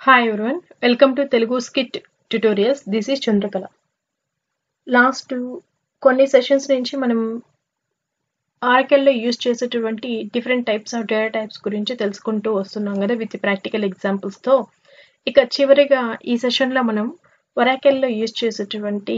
Hi everyone welcome to Telugu skit tutorials this is Chandrakala last కొన్ని sessions నుంచి మనం ఆర్కెల్లో యూజ్ చేసేటువంటి different types of data types గురించి తెలుసుకుంటూ వస్తున్నాం కదా విత్ ప్రాక్టికల్ ఎగ్జాంపుల్స్తో ఇక చివరిగా ఈ సెషన్లో మనం ఒరాకెల్లో యూజ్ చేసేటువంటి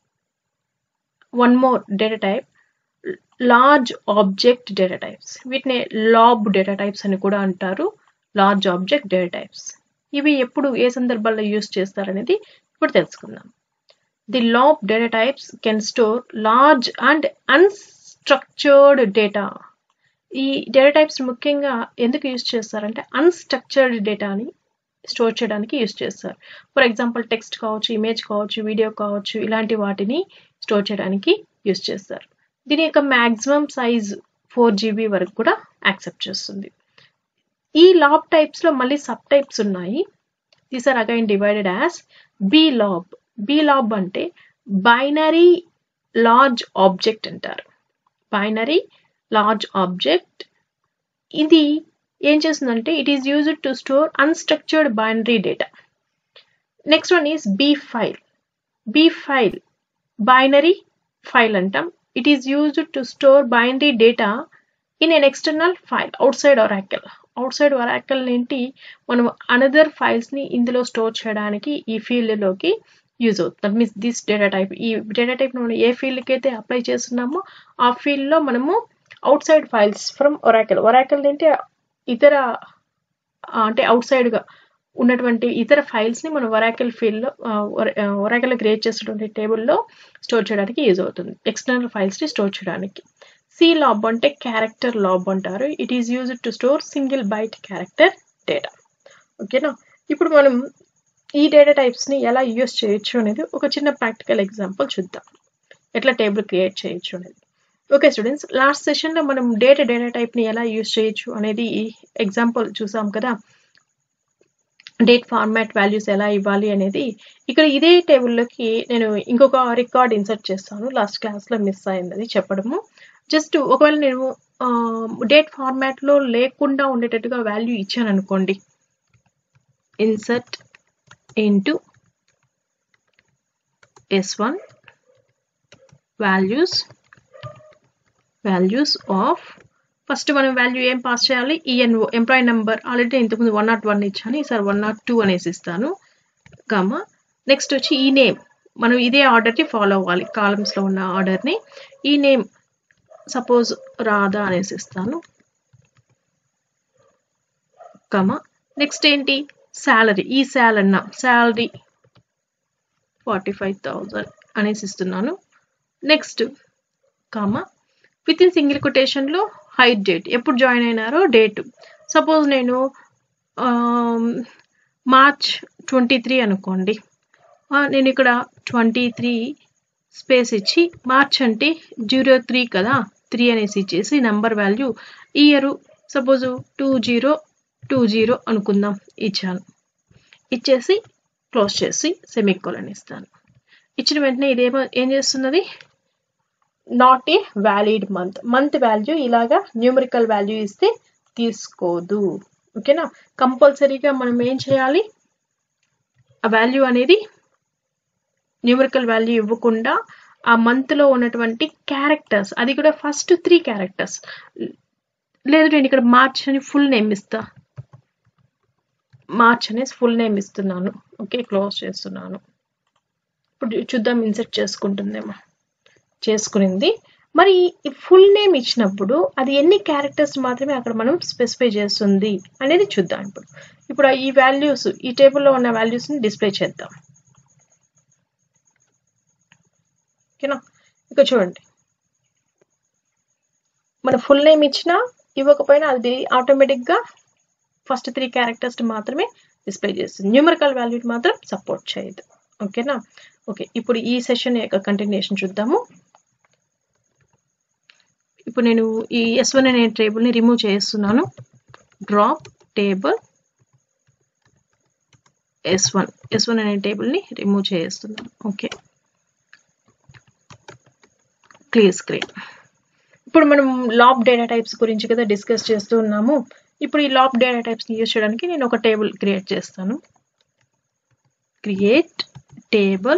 one more data type large object data types వీటిని లాబ్ డేటా టైప్స్ అని కూడా అంటారు లార్జ్ ఆబ్జెక్ట్ డేటా టైప్స్ ఇవి ఎప్పుడు ఏ సందర్భాల్లో యూస్ చేస్తారనేది ఇప్పుడు తెలుసుకుందాం the LOB data types can store large and unstructured data ఈ డేటా టైప్స్ ముఖ్యంగా ఎందుకు యూస్ చేస్తారంటే అన్స్ట్రక్చర్డ్ డేటాని స్టోర్ చేయడానికి యూస్ చేస్తారు ఫర్ ఎగ్జాంపుల్ టెక్స్ట్ కావచ్చు ఇమేజ్ కావచ్చు వీడియో కావచ్చు ఇలాంటి వాటిని స్టోర్ చేయడానికి యూస్ చేస్తారు దీని యొక్క మ్యాక్సిమం సైజ్ ఫోర్ జీబీ వరకు కూడా యాక్సెప్ట్ చేస్తుంది ఈ లాబ్ టైప్స్లో మళ్ళీ సబ్ టైప్స్ ఉన్నాయి these are again divided as B LOB B LOB అంటే బైనరీ లార్జ్ ఆబ్జెక్ట్ అంటారు బైనరీ లార్జ్ ఆబ్జెక్ట్ ఇది ఏం చేస్తుందంటే it is used to store unstructured binary data next one is B file B file binary file అంటాం it is used to store binary data in an external file outside Oracle outside Oracle ఏంటి మనం another ఫైల్స్ని ఇందులో store చేయడానికి ఈ ఫీల్డ్లోకి use అవుతుంది that means this data type ఈ data type మనం ఏ ఫీల్డ్కి అయితే అప్లై చేస్తున్నామో ఆ ఫీల్డ్లో మనము outside files from Oracle Oracle ఏంటి ఇతర అంటే అవుట్ సైడ్గా ఉన్నటువంటి ఇతర ఫైల్స్ని మనం ఒరాకెల్ ఫీల్డ్లో ఒరాకెల్లో క్రియేట్ చేసినటువంటి టేబుల్లో స్టోర్ చేయడానికి యూజ్ అవుతుంది ఎక్స్టర్నల్ ఫైల్స్ని స్టోర్ చేయడానికి సి లాబ్ అంటే క్యారెక్టర్ లాబ్ అంటారు it is used to store single byte character data ఓకేనా ఇప్పుడు మనం ఈ డేటా టైప్స్ని ఎలా యూజ్ చేయొచ్చు అనేది ఒక చిన్న ప్రాక్టికల్ ఎగ్జాంపుల్ చూద్దాం ఎట్లా టేబుల్ క్రియేట్ చేయొచ్చు అనేది ఓకే స్టూడెంట్స్ లాస్ట్ సెషన్లో మనం డేటా డేటా టైప్ని ఎలా యూజ్ చేయొచ్చు అనేది ఎగ్జాంపుల్ చూసాం కదా డేట్ ఫార్మాట్ వాల్యూస్ ఎలా ఇవ్వాలి అనేది ఇక్కడ ఇదే టేబుల్లోకి నేను ఇంకొక రికార్డ్ ఇన్సర్ట్ చేస్తాను లాస్ట్ క్లాస్లో మిస్ అయింది అది చెప్పడము జస్ట్ ఒకవేళ నేను డేట్ ఫార్మాట్లో లేకుండా ఉండేటట్టుగా వాల్యూ ఇచ్చాను అనుకోండి insert into S one values values of first మనం వాల్యూ ఏం పాస్ చేయాలి ఈఎన్ఓ ఎంప్లాయీ నెంబర్ ఆల్రెడీ ఇంతకుముందు వన్ నాట్ వన్ ఇచ్చాను ఈసారి వన్ నాట్ టూ అనేసి ఇస్తాను కామ నెక్స్ట్ వచ్చి ఈ నేమ్ మనం ఇదే ఆర్డర్ని ఫాలో అవ్వాలి కాలమ్స్లో ఉన్న ఆర్డర్ని ఈ నేమ్ సపోజ్ రాధా అనేసి ఇస్తాను కమ నెక్స్ట్ ఏంటి శాలరీ ఈ శాలరీ అన్న శాలరీ ఫార్టీ ఫైవ్ థౌజండ్ అనేసి ఇస్తున్నాను next comma within single కొటేషన్లో హైట్ డేట్ ఎప్పుడు జాయిన్ అయినారో డేట్ సపోజ్ నేను మార్చ్ ట్వంటీ త్రీ అనుకోండి నేను ఇక్కడ ట్వంటీ త్రీ స్పేస్ ఇచ్చి మార్చ్ అంటే జీరో త్రీ కదా త్రీ అనేసి ఇచ్చేసి number value year suppose two zero two zero అనుకుందాం ఇచ్చాను ఇచ్చేసి క్లోజ్ చేసి సెమికోలన్ ఇస్తాను ఇచ్చిన వెంటనే ఇదేమో ఏం చేస్తున్నది not a valid month month value ఇలాగా న్యూమరికల్ వాల్యూ ఇస్తే తీసుకోదు ఓకేనా కంపల్సరీగా మనం ఏం చేయాలి ఆ వాల్యూ అనేది న్యూమరికల్ వాల్యూ ఇవ్వకుండా ఆ మంత్లో ఉన్నటువంటి క్యారెక్టర్స్ అది కూడా ఫస్ట్ త్రీ క్యారెక్టర్స్ లేదు నేను ఇక్కడ మార్చ్ అని ఫుల్ నేమ్ ఇస్తా మార్చ్ అనేసి ఫుల్ నేమ్ ఇస్తున్నాను ఓకే క్లోజ్ చేస్తున్నాను ఇప్పుడు చూద్దాం ఇన్సెట్ చేసుకుంటుందేమో చేసుకునింది మరి ఫుల్ నేమ్ ఇచ్చినప్పుడు అది ఎన్ని క్యారెక్టర్స్ మాత్రమే అక్కడ మనం స్పెసిఫై చేస్తుంది అనేది చూద్దాం ఇప్పుడు ఇప్పుడు ఈ వాల్యూస్ ఈ టేబుల్లో ఉన్న వాల్యూస్ని డిస్ప్లే చేద్దాం ఓకేనా ఇక చూడండి మన ఫుల్ నేమ్ ఇచ్చినా ఇవ్వకపోయినా అది ఆటోమేటిక్గా ఫస్ట్ త్రీ క్యారెక్టర్స్ మాత్రమే డిస్ప్లే చేస్తుంది న్యూమరికల్ వాల్యూని మాత్రం సపోర్ట్ చేయదు ఓకేనా ఓకే ఇప్పుడు ఈ సెషన్ యొక్క కంటిన్యూషన్ చూద్దాము ఇప్పుడు నేను ఈ ఎస్ వన్ అనే టేబుల్ని రిమూవ్ చేస్తున్నాను drop table S one S one అనే టేబుల్ని రిమూవ్ చేస్తున్నాను ఓకే క్లియర్ స్క్రీన్ ఇప్పుడు మనం లాబ్ డేటా టైప్స్ గురించి కదా డిస్కస్ చేస్తూ ఉన్నాము ఇప్పుడు ఈ లాబ్ డేటా టైప్స్ని యూజ్ చేయడానికి నేను ఒక టేబుల్ క్రియేట్ చేస్తాను create table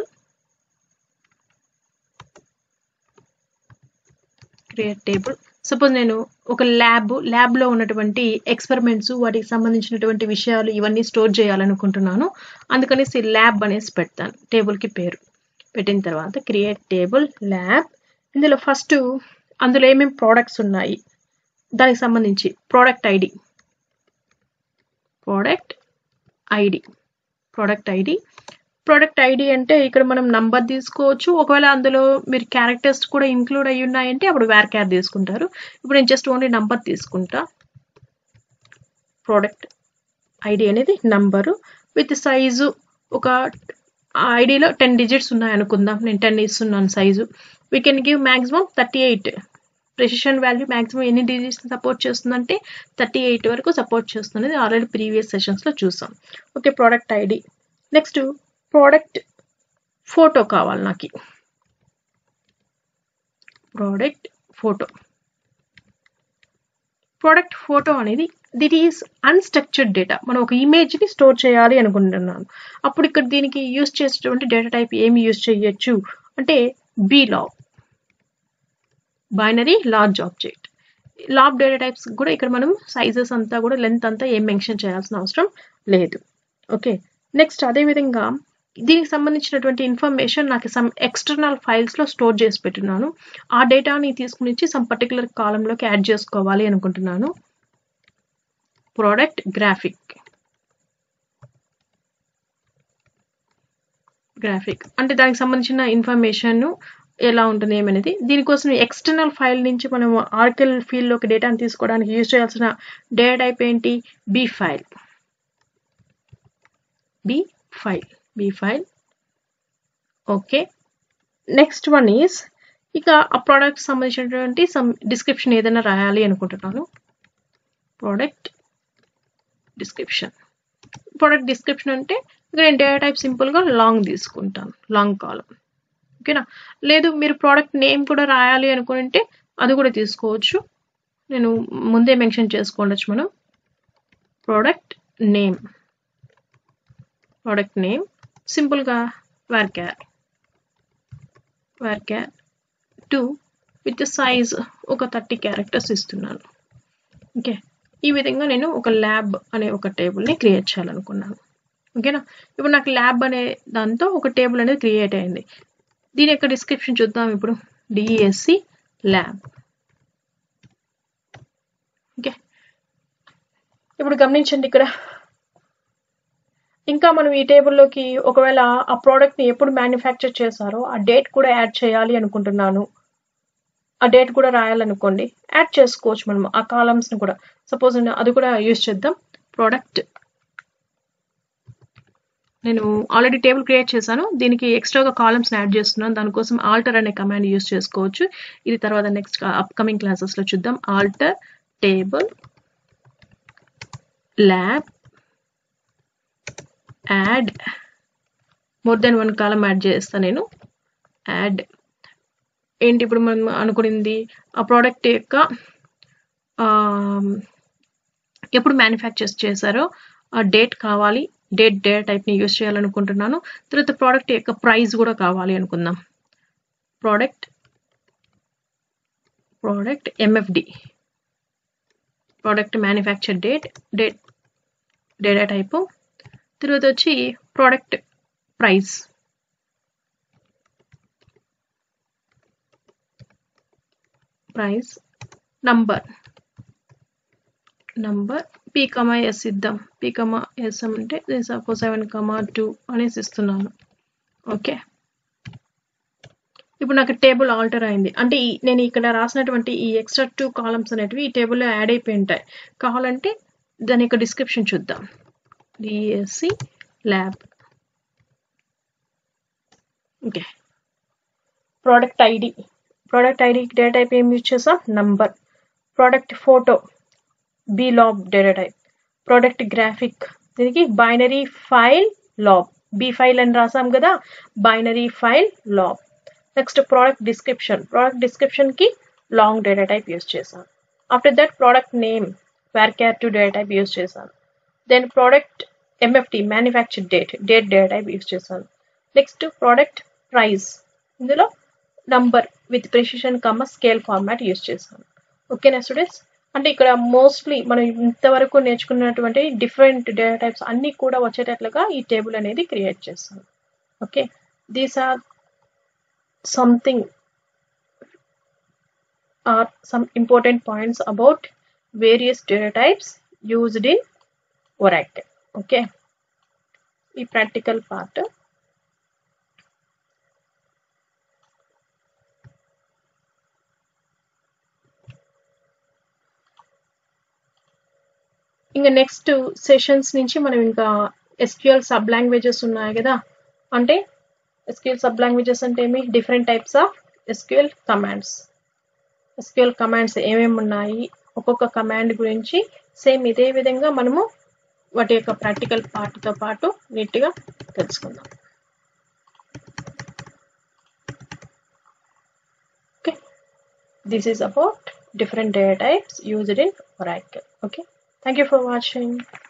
create table suppose నేను ఒక ల్యాబ్ ల్యాబ్లో ఉన్నటువంటి ఎక్స్పెరిమెంట్స్ వాటికి సంబంధించినటువంటి విషయాలు ఇవన్నీ స్టోర్ చేయాలనుకుంటున్నాను అందుకనేసి ల్యాబ్ అనేసి పెడతాను టేబుల్కి పేరు పెట్టిన తర్వాత క్రియేట్ టేబుల్ ల్యాబ్ ఇందులో ఫస్ట్ అందులో ఏమేమి ప్రోడక్ట్స్ ఉన్నాయి దానికి సంబంధించి product ID product ID product ID product ID అంటే ఇక్కడ మనం నంబర్ తీసుకోవచ్చు ఒకవేళ అందులో మీరు క్యారెక్టర్స్ కూడా ఇంక్లూడ్ అయ్యి ఉన్నాయంటే అప్పుడు వేర్ క్యార్ తీసుకుంటారు ఇప్పుడు నేను జస్ట్ ఓన్లీ నంబర్ తీసుకుంటా ప్రోడక్ట్ ఐడి అనేది నంబరు విత్ సైజు ఒక ఐడిలో టెన్ డిజిట్స్ ఉన్నాయి అనుకుందాం నేను టెన్ ఇస్తున్నాను size we can give maximum thirty eight precision value maximum ఎన్ని డిజిట్స్ సపోర్ట్ చేస్తుందంటే థర్టీ ఎయిట్ వరకు సపోర్ట్ చేస్తున్నది ఆల్రెడీ ప్రీవియస్ సెషన్స్లో చూసాం okay product ID next product photo కావాలి నాకు ప్రోడక్ట్ ఫోటో ప్రోడక్ట్ ఫోటో అనేది దిట్ ఈస్ అన్స్ట్రక్చర్డ్ డేటా మనం ఒక ఇమేజ్ని స్టోర్ చేయాలి అనుకుంటున్నాను అప్పుడు ఇక్కడ దీనికి యూస్ చేసేటువంటి డేటా టైప్ ఏమి యూస్ చేయొచ్చు అంటే B LOB binary large object LOB data types కూడా ఇక్కడ మనం సైజెస్ అంతా కూడా లెంత్ అంతా ఏం మెన్షన్ చేయాల్సిన అవసరం లేదు ఓకే నెక్స్ట్ అదేవిధంగా దీనికి సంబంధించినటువంటి ఇన్ఫర్మేషన్ నాకు సమ్ ఎక్స్టర్నల్ ఫైల్స్లో స్టోర్ చేసి పెట్టున్నాను ఆ డేటాని తీసుకుని వచ్చి సమ్ పర్టికులర్ కాలంలోకి యాడ్ చేసుకోవాలి అనుకుంటున్నాను ప్రోడక్ట్ గ్రాఫిక్ గ్రాఫిక్ అంటే దానికి సంబంధించిన ఇన్ఫర్మేషన్ ఎలా ఉంటుంది ఏమనేది దీనికోసం ఎక్స్టర్నల్ ఫైల్ నుంచి మనం ఆర్కిల్ ఫీల్డ్లోకి డేటాను తీసుకోవడానికి యూజ్ చేయాల్సిన డేటా టైప్ ఏంటి B file B file B file okay next one is ఇక ఆ ప్రోడక్ట్ సంబంధించినటువంటి సమ్ డిస్క్రిప్షన్ ఏదైనా రాయాలి అనుకుంటున్నాను ప్రోడక్ట్ డిస్క్రిప్షన్ ప్రోడక్ట్ డిస్క్రిప్షన్ అంటే ఇక్కడ నేను డేటా టైప్ సింపుల్గా లాంగ్ తీసుకుంటాను లాంగ్ కాలం ఓకేనా లేదు మీరు ప్రోడక్ట్ నేమ్ కూడా రాయాలి అనుకుంటే అది కూడా తీసుకోవచ్చు నేను ముందే మెన్షన్ చేసుకోవచ్చు మనం ప్రోడక్ట్ నేమ్ ప్రోడక్ట్ నేమ్ సింపుల్గా char char two with size ఒక థర్టీ క్యారెక్టర్స్ ఇస్తున్నాను ఓకే ఈ విధంగా నేను ఒక ల్యాబ్ అనే ఒక టేబుల్ని క్రియేట్ చేయాలనుకున్నాను ఓకేనా ఇప్పుడు నాకు ల్యాబ్ అనే దాంతో ఒక టేబుల్ అనేది క్రియేట్ అయింది దీని యొక్క డిస్క్రిప్షన్ చూద్దాం ఇప్పుడు డిఎస్సి ల్యాబ్ ఓకే ఇప్పుడు గమనించండి ఇక్కడ ఇంకా మనం ఈ టేబుల్లోకి ఒకవేళ ఆ ప్రోడక్ట్ని ఎప్పుడు మ్యానుఫ్యాక్చర్ చేశారో ఆ డేట్ కూడా యాడ్ చేయాలి అనుకుంటున్నాను ఆ డేట్ కూడా రాయాలనుకోండి యాడ్ చేసుకోవచ్చు మనం ఆ కాలమ్స్ని కూడా సపోజ్ అది కూడా యూజ్ చేద్దాం ప్రోడక్ట్ నేను ఆల్రెడీ టేబుల్ క్రియేట్ చేశాను దీనికి ఎక్స్ట్రాగా కాలమ్స్ని యాడ్ చేస్తున్నాను దానికోసం ఆల్టర్ అనే కమాండ్ యూజ్ చేసుకోవచ్చు ఇది తర్వాత నెక్స్ట్ అప్కమింగ్ క్లాసెస్లో చూద్దాం alter table lab add more than one column add చేస్తాను నేను యాడ్ ఏంటి ఇప్పుడు మనం అనుకునింది ఆ ప్రోడక్ట్ యొక్క ఎప్పుడు మ్యానుఫ్యాక్చర్ చేశారో ఆ డేట్ కావాలి డేట్ డేటా టైప్ని యూస్ చేయాలనుకుంటున్నాను తర్వాత ప్రోడక్ట్ యొక్క ప్రైస్ కూడా కావాలి అనుకుందాం product product MFD product manufacture date date data type తర్వాత వచ్చి product price price number number P comma S ఇద్దాం పీ కమా ఎస్ అంటే సపోజ్ సెవెన్ కమా టూ అనేసి ఇస్తున్నాను ఓకే ఇప్పుడు నాకు టేబుల్ ఆల్టర్ అయింది అంటే నేను ఇక్కడ రాసినటువంటి ఈ ఎక్స్ట్రా టూ కాలమ్స్ అనేటివి ఈ టేబుల్లో యాడ్ అయిపోయి ఉంటాయి కావాలంటే దాని యొక్క డిస్క్రిప్షన్ చూద్దాం DSC lab okay product ID product ID data type ఏం యూజ్ చేసాం number product photo B LOB data type product graphic దీనికి binary file LOB B file అని రాసాం కదా binary file LOB next product description product డిస్క్రిప్షన్కి long data type use చేశాను after that product name varchar two data type use చేశాను then product MFT manufacture date date data type use చేస్తాను next product price ఇందులో number with precision comma scale format use చేస్తాను ఓకేనా students అంటే ఇక్కడ mostly మనం ఇంతవరకు నేర్చుకున్నటువంటి డిఫరెంట్ డేటా టైప్స్ అన్నీ కూడా వచ్చేటట్లుగా ఈ టేబుల్ అనేది క్రియేట్ చేస్తాను okay these are something are some important points about various data types used in Oracle okay ఈ ప్రాక్టికల్ పార్ట్ ఇంకా నెక్స్ట్ సెషన్స్ నుంచి మనం ఇంకా ఎస్క్యూఎల్ సబ్ లాంగ్వేజెస్ ఉన్నాయి కదా అంటే ఎస్క్యూఎల్ సబ్ లాంగ్వేజెస్ అంటే ఏమి different types of SQL commands SQL commands ఏమేమి ఉన్నాయి ఒక్కొక్క కమాండ్ గురించి సేమ్ ఇదే విధంగా మనము వాటి యొక్క ప్రాక్టికల్ పార్ట్తో పాటు నీట్గా తెలుసుకుందాం okay this is about different data types used in Oracle. Okay. Thank you for watching.